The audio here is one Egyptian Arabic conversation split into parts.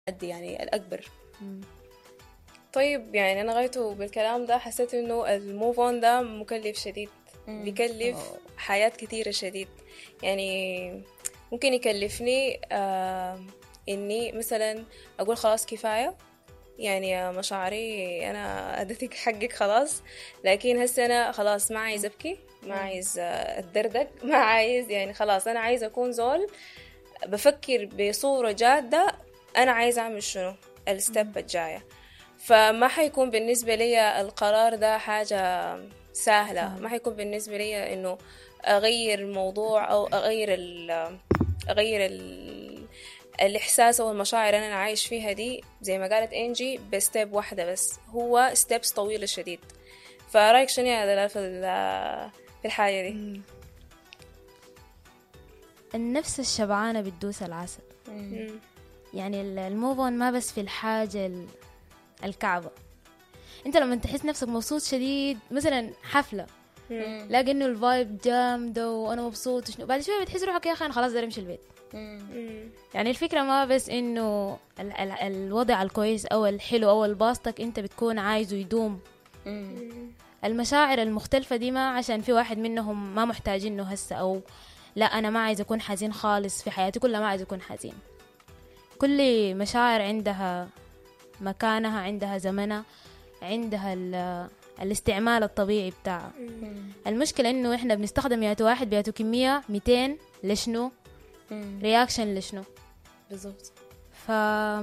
التحدي يعني الأكبر مم. طيب يعني أنا غايته بالكلام ده حسيت إنه الموف أون ده مكلف شديد بيكلف حياة كثيرة شديد يعني ممكن يكلفني آه إني مثلا أقول خلاص كفاية يعني يا مشاعري أنا أديتك حقك خلاص لكن هسه أنا خلاص ما عايز أبكي ما عايز آه، أتدردق ما عايز يعني خلاص أنا عايز أكون زول بفكر بصورة جادة أنا عايز أعمل شنو الستيب الجاية فما حيكون بالنسبة لي القرار ده حاجة سهلة ما حيكون بالنسبة لي إنه أغير الموضوع أو أغير ال أغير ال الإحساس أو المشاعر اللي أنا عايش فيها دي زي ما قالت إنجي بستيب واحدة بس هو ستيبس طويلة شديد فرأيك شنو يا دلال في ال- في الحاجة دي؟ النفس الشبعانة بتدوس العسل مم. يعني ال- الموف اون ما بس في الحاجة ال- الكعبة انت لما تحس نفسك مبسوط شديد مثلا حفلة مم. لاقي انه الفايب جامدة وانا مبسوط شنو بعد شوية بتحس روحك يا اخي انا خلاص داير امشي البيت مم. يعني الفكرة ما بس انه ال- ال- الوضع الكويس او الحلو او الباسطك انت بتكون عايزه يدوم المشاعر المختلفة دي ما عشان في واحد منهم ما محتاجينه هسه أو لا أنا ما عايز أكون حزين خالص في حياتي كلها ما عايز أكون حزين كل مشاعر عندها مكانها عندها زمنها عندها ال- الاستعمال الطبيعي بتاعها المشكلة إنه إحنا بنستخدم ياتو واحد بياتو كمية 200 لشنو رياكشن لشنو بالضبط ف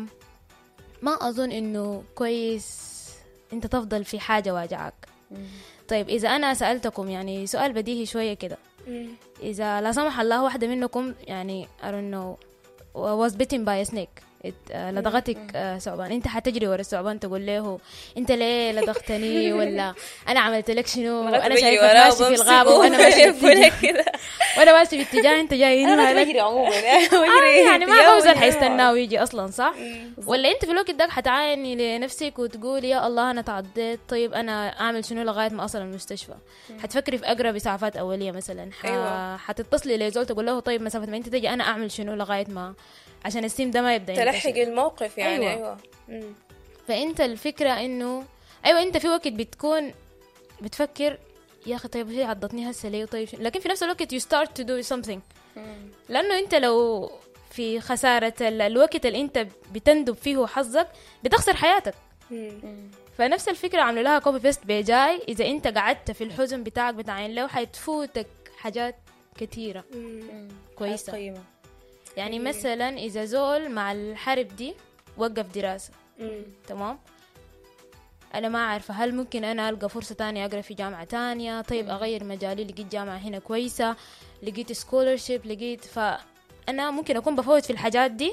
ما أظن إنه كويس أنت تفضل في حاجة واجعك طيب إذا أنا سألتكم يعني سؤال بديهي شوية كده مم. إذا لا سمح الله واحدة منكم يعني I don't know was bitten by a snake it- آه، لدغتك آه، ثعبان انت حتجري ورا الثعبان تقول له انت ليه لدغتني ولا انا عملت لك شنو لغاية انا بجري شايفك وراه ماشي في وبمسكه الغابه وانا ماشي في وبقول اتجاه- كده وانا ماشي في اتجاه انت جاي انا هنا كنت بجري عموما آه بجري يعني ما اتجاه فوزا وجهي. حيستناه ويجي اصلا صح مم. ولا انت في الوقت ده حتعايني لنفسك وتقول يا الله انا تعضيت طيب انا اعمل شنو لغايه ما اصل المستشفى حتفكري في اقرب اسعافات اوليه مثلا ح... أيوة. حتتصلي لزول تقول له طيب مسافه ما انت تجي انا اعمل شنو لغايه ما عشان السيم ده ما يبدا تلحق ينتشر. الموقف يعني أيوة. ايوه مم. فانت الفكره انه ايوه انت في وقت بتكون بتفكر يا اخي طيب هي عضتني هسه ليه طيب شنو؟ لكن في نفس الوقت you start to do something لانه انت لو في خساره ال- الوقت اللي انت بتندب فيه حظك بتخسر حياتك مم. فنفس الفكره عملوا لها كوبي بيست بجاي اذا انت قعدت في الحزن بتاعك بتاع لو حتفوتك حاجات كثيره مم. كويسه قيمة يعني مثلا اذا زول مع الحرب دي وقف دراسه مم. تمام انا ما عارفه هل ممكن انا القى فرصه تانية اقرا في جامعه تانية طيب اغير مجالي لقيت جامعه هنا كويسه لقيت سكولرشيب لقيت فانا ممكن اكون بفوت في الحاجات دي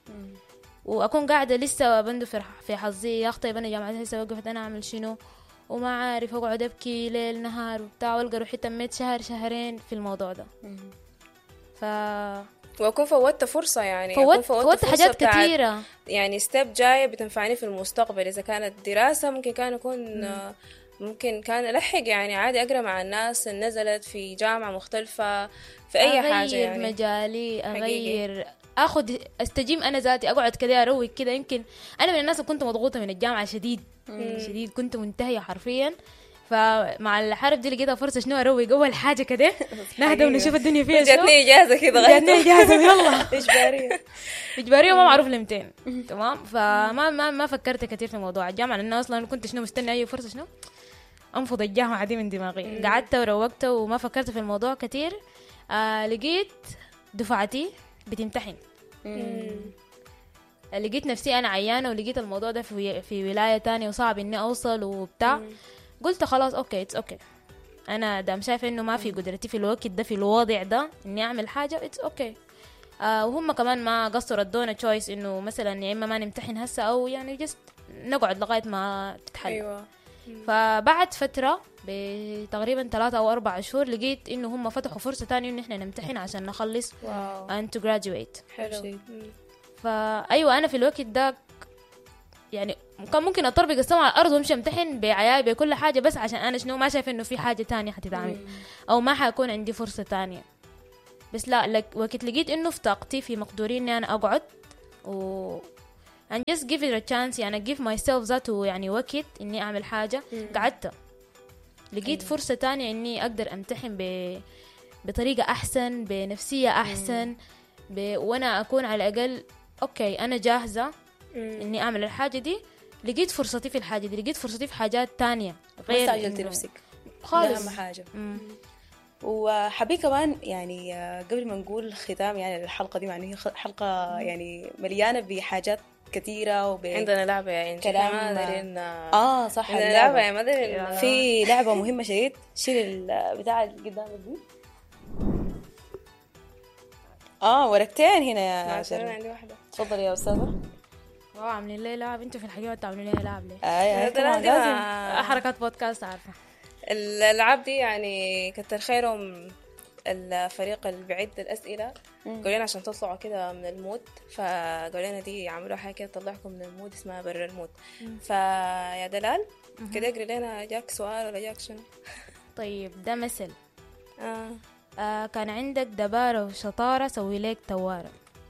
واكون قاعده لسه بندو في في حظي يا اخي طيب انا جامعتي هسه وقفت انا اعمل شنو وما عارف اقعد ابكي ليل نهار وبتاع والقى روحي تميت شهر شهرين في الموضوع ده ف واكون فوتت فرصه يعني أكون فوت فوت فرصة حاجات بتاعت كثيره يعني ستيب جاية بتنفعني في المستقبل إذا كانت دراسة ممكن كان يكون آه، ممكن كان ألحق يعني عادي أقرأ مع الناس اللي نزلت في جامعة مختلفة في أي أغير حاجة يعني مجالي حقيقي. اغير اخذ استجيم انا ذاتي اقعد كده اروق كده يمكن انا من الناس اللي كنت مضغوطه من الجامعه شديد شديد كنت منتهيه حرفيا فمع الحرب دي لقيتها فرصه شنو اروق اول حاجه كده نهدى ونشوف الدنيا فيها شنو جاتني إجازة كده جاتني غاية اجازه يلا إجبارية اجباريه ما معروف لمتين تمام فما ما ما فكرت كثير في موضوع الجامعه لانه اصلا كنت شنو مستني اي فرصه شنو انفض الجامعه دي من دماغي قعدت وروقت وما فكرت في الموضوع كثير آه لقيت دفعتي بتمتحن لقيت نفسي انا عيانه ولقيت الموضوع ده في في ولايه تانية وصعب اني اوصل وبتاع قلت خلاص اوكي اتس اوكي انا دام شايفه انه ما في قدرتي في الوقت ده في الوضع ده اني اعمل حاجه اتس اوكي آه وهم كمان ما قصروا ادونا تشويس انه مثلا يا اما ما نمتحن هسه او يعني جست نقعد لغايه ما تتحل أيوة فبعد فترة بتقريبا ثلاثة أو أربع شهور لقيت إنه هم فتحوا فرصة تانية إنه إحنا نمتحن عشان نخلص واو and to graduate حلو شيء. مم. فأيوة أنا في الوقت ده يعني كان ممكن أطربق السما على الأرض وأمشي أمتحن بعياي بكل حاجة بس عشان أنا شنو ما شايفة إنه في حاجة تانية حتتعمل أو ما حيكون عندي فرصة تانية بس لا لك وقت لقيت إنه في طاقتي في مقدوري إني أنا أقعد و and just give it a chance يعني give myself ذاته يعني وقت اني اعمل حاجة قعدت لقيت فرصة تانية اني اقدر امتحن ب بطريقة احسن بنفسية احسن ب... وانا اكون على الاقل اوكي انا جاهزة اني اعمل الحاجة دي لقيت فرصتي في الحاجة دي لقيت فرصتي في حاجات تانية ما استعجلتي إنه- نفسك خالص ده اهم حاجه مم. وحبي كمان يعني آه، قبل ما نقول ختام يعني الحلقه دي يعني هي خ- حلقه يعني مليانه بحاجات كثيره وب عندنا لعبة يعني كلام- كلام ما دارين اه صح عندنا اللعبة. لعبة يعني ما دارين في لعبه مهمه شديد شيل البتاع اللي قدامك دي اه ورقتين هنا يا عشان أنا شيرين عندي واحدة تفضلي يا استاذه واو عاملين لي لعب انتوا في الحقيقة تعملوا لي لعب ليه اي اي ده طبعا دي لازم ما- حركات بودكاست عارفة الألعاب دي يعني كتر خيرهم الفريق اللي بيعد الأسئلة قالوا لنا عشان تطلعوا كده من المود فقالوا لنا دي عملوا حاجة كده تطلعكم من المود اسمها برا المود فيا دلال كده اقري لنا جاك سؤال ولا جاك شنو طيب ده مثل آه. آه كان عندك دبارة وشطارة سوي لك توارة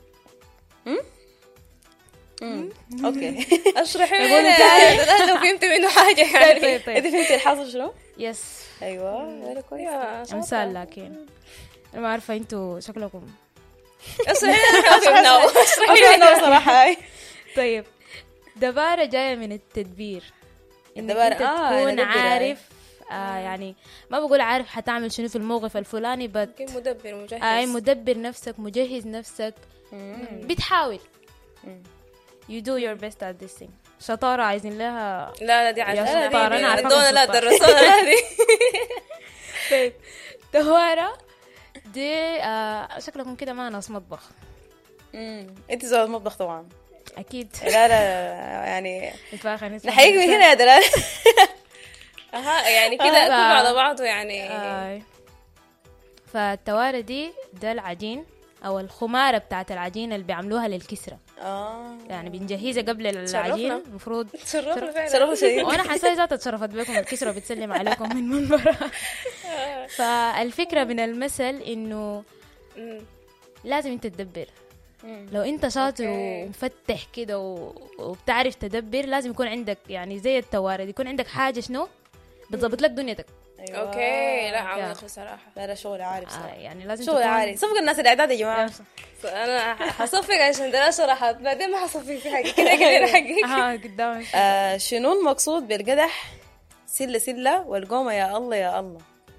مم. اوكي اشرحي لنا يا دلال لو فهمت منه حاجة يعني طيب طيب انت فهمتي الحاصل شنو؟ يس ايوه هذا كويس يا شاطرة. امثال لكن انا ما عارفة انتوا شكلكم اشرحي لنا ما فهمناه اشرحي اوكي لنا انا صراحه هاي طيب دبارة جاية من التدبير انك الدبارة، انت آه، تكون ندبر يعني. عارف آه يعني ما بقول عارف حتعمل شنو في الموقف الفلاني بس كيف مدبر مجهز اي مدبر نفسك مجهز نفسك بتحاول you do your best at this thing شطارة عايزين لها لا لا دي عارفة يا شطارة، أنا عارفاكم دونا لا شطارة. درسونا هذه طيب توارة دي آه شكلكم كده ما ناس مطبخ امم انت زول المطبخ طبعا اكيد لا لا يعني الفاخر نسمع نحييك من هنا يا دلال اها يعني كده آه. كله على بعضه يعني آي. فالتوارة دي ده العجين او الخمارة بتاعت العجين اللي بيعملوها للكسرة اه يعني بنجهزها قبل العجين تشرفنا. المفروض تشرفنا فعلا صراحه شديد وانا حاسه ذاتها اتشرفت بكم الكسرة بتسلم عليكم من منبرها فالفكرة من المثل انه مم. لازم انت تدبر لو انت شاطر أوكي. ومفتح كده و... وبتعرف تدبر لازم يكون عندك يعني زي التوارد يكون عندك حاجة شنو بتظبط لك دنيتك أيوة. اوكي لا يا. عميق بصراحة لا لا شغل عالي آه بصراحه يعني لازم شغل عالي صفق الناس الاعداد يا جماعه انا حصفق عشان ده شرحت بعدين ما حصفق في حاجة كده كده حقك اه قدامك آه شنو المقصود بالقدح سله سله والقومه يا الله يا الله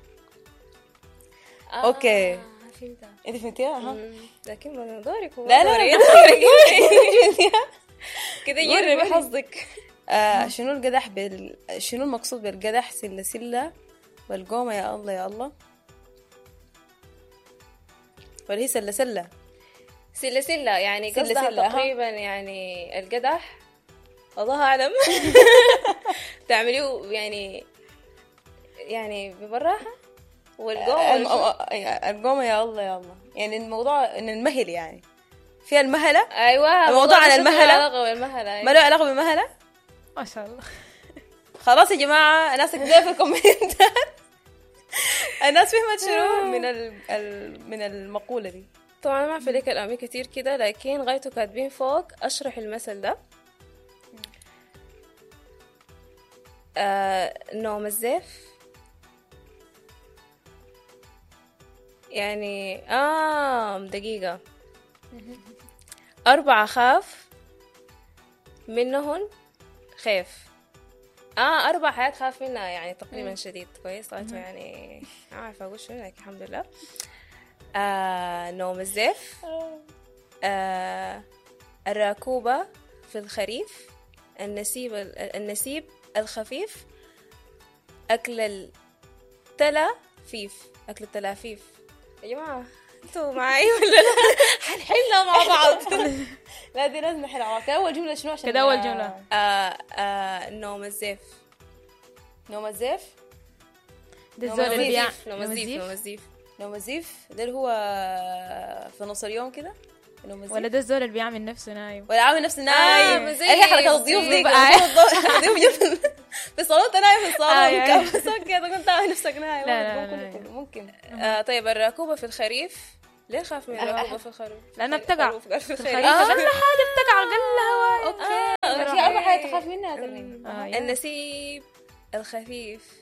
أوكي. آه، فهمتها انت فهمتيها ها مم. لكن ما دورك هو لا لا دوري. لا كده جربي حظك آه شنو القدح بال... شنو المقصود بالقدح سله سله والقومه يا الله يا الله ولا هي سله سله سلة سلة يعني سلة قصدها سلة، ها. تقريبا يعني القدح الله أعلم تعمليه يعني يعني ببراحة والقوم الم- آه، القومه يا الله يا الله يعني الموضوع ان المهل يعني فيها المهله ايوه الموضوع عن شكله المهلة؟ علاقة بالمهلة ما له علاقه بالمهله ما شاء الله خلاص يا جماعه الناس كده في الكومنتات الناس فهمت شنو من ال... ال... من المقوله دي طبعا أنا ما في لك الأمي كتير كده لكن غايته كاتبين فوق أشرح المثل ده آه نوم الزيف يعني آه دقيقة أربعة خاف منهن خيف اه اربع حياة خاف منها يعني تقريبا شديد كويس غايته يعني ما عارفه اقول شنو لكن الحمد لله آه نوم الزيف آه الراكوبة في الخريف النسيب النسيب الخفيف أكل التلافيف أكل التلافيف يا جماعة انتوا معي ولا لا؟ حنحلها مع بعض لا دي لازم نحل على اول جمله شنو عشان كده أول جملة. آه آه نوم الزيف نوم الزيف ده نوم الزول اللي بيع الزيف نوم الزيف نوم الزيف نوم الزيف ده اللي هو في نص اليوم كده نوم الزيف ولا ده الزول اللي بيعمل نفسه نايم ولا عامل نفسه نايم ما زي- هي حركه الضيوف دي زي- الضيوف جنب في الصالون انت نايم في الصالون أيوة. كان بس كده كنت عامل نفسك نايم لا، لا، ممكن لا. يكون- ممكن آه طيب الراكوبة في الخريف ليه خاف من الرغبة في الخروف؟ لأنها بتقع في في الخريف الخريف أقل حاجة بتقع أقل هواء اوكي في اربع حاجات تخاف منها تمام آه، يا. النسيب الخفيف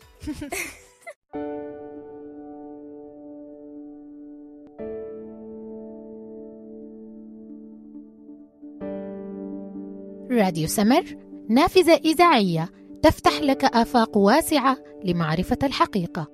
راديو سمر نافذة إذاعية تفتح لك آفاق واسعة لمعرفة الحقيقة